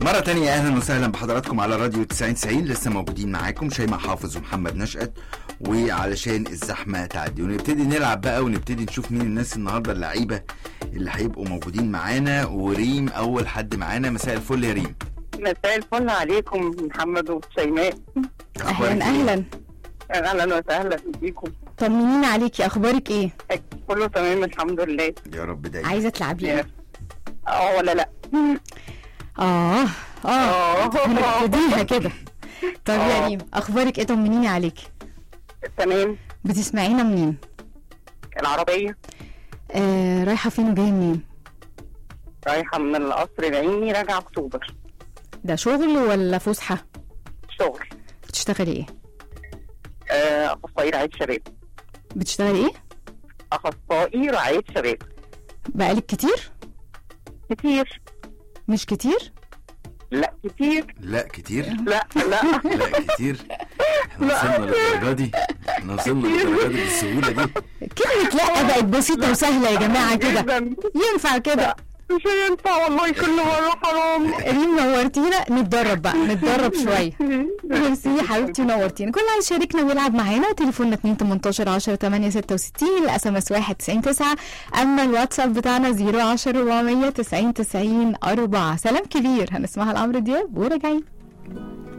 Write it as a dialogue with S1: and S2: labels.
S1: مرة تانية أهلا وسهلا بحضراتكم على راديو 90 90 لسه موجودين معاكم شيماء حافظ ومحمد نشأت وعلشان الزحمة تعدي ونبتدي نلعب بقى ونبتدي نشوف مين الناس النهاردة اللعيبة اللي هيبقوا موجودين معانا وريم أول حد معانا مساء الفل يا ريم
S2: مساء الفل عليكم محمد وشيماء
S1: أخبارك
S3: اهلا
S1: إيه؟
S3: اهلا
S2: اهلا وسهلا بيكم
S3: طمنيني عليكي اخبارك ايه
S2: كله تمام الحمد لله
S1: يا رب دايما
S3: عايزه تلعبي ايه
S2: اه ولا لا
S3: اه اه
S2: اه
S3: هنبتديها كده طب يا
S2: آه.
S3: ريم اخبارك ايه طمنيني عليكي
S2: تمام
S3: بتسمعينا منين
S2: العربية
S3: آه رايحه فين وجايه منين
S2: رايحة من القصر العيني راجعة أكتوبر
S3: ده شغل ولا فسحه
S2: شغل
S3: بتشتغلي ايه
S2: آه، أخصائي رعاية شباب
S3: بتشتغلي ايه
S2: أخصائي رعاية شباب
S3: بقالك كتير
S2: كتير
S3: مش كتير
S2: لا كتير
S1: لا كتير
S2: لا لا
S1: لا كتير احنا وصلنا للدرجة دي احنا وصلنا للدرجة دي بالسهولة دي
S3: كلمه لا بقت بسيطه وسهله يا جماعه كده
S2: جداً.
S3: ينفع كده
S2: مش هينفع والله كل مرة حرام
S3: ريم نورتينا نتدرب بقى نتدرب شويه ميرسي يا حبيبتي نورتينا كل عايز يشاركنا ويلعب معانا تليفوننا 2 18 10 8 66 الاس ام اس 1 90 9 اما الواتساب بتاعنا 010 400 90 90 4 سلام كبير هنسمعها لعمرو دياب وراجعين